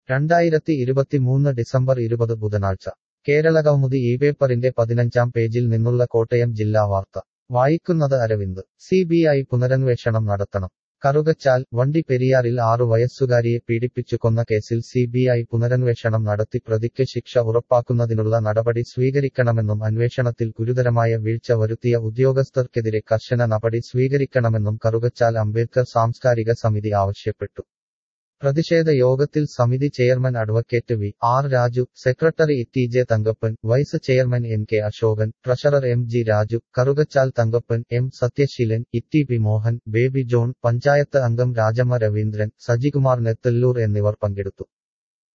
രണ്ടായിരത്തി ഇരുപത്തിമൂന്ന് ഡിസംബർ ഇരുപത് ബുധനാഴ്ച കേരളകൗമുദി ഈ പേപ്പറിന്റെ പതിനഞ്ചാം പേജിൽ നിന്നുള്ള കോട്ടയം ജില്ലാ വാർത്ത വായിക്കുന്നത് അരവിന്ദ് സി ബി ഐ പുനരന്വേഷണം നടത്തണം കറുകച്ചാൽ വണ്ടി പെരിയാറിൽ ആറു വയസ്സുകാരിയെ പീഡിപ്പിച്ചു കൊന്ന കേസിൽ സി ബി ഐ പുനരന്വേഷണം നടത്തി പ്രതിക്ക് ശിക്ഷ ഉറപ്പാക്കുന്നതിനുള്ള നടപടി സ്വീകരിക്കണമെന്നും അന്വേഷണത്തിൽ ഗുരുതരമായ വീഴ്ച വരുത്തിയ ഉദ്യോഗസ്ഥർക്കെതിരെ കർശന നടപടി സ്വീകരിക്കണമെന്നും കറുകച്ചാൽ അംബേദ്കർ സാംസ്കാരിക സമിതി ആവശ്യപ്പെട്ടു പ്രതിഷേധ യോഗത്തിൽ സമിതി chairman advocate V R Raju secretary T J Thankappan vice chairman N K Ashokan treasurer M G Raju Karukachal Thankappan M Sathyaseelan E T P Mohan Baby John panchayat അംഗം രാജമ്മ രവീന്ദ്രൻ സജികുമാർ നെത്തല്ലൂർ എന്നിവർ പങ്കെടുത്തു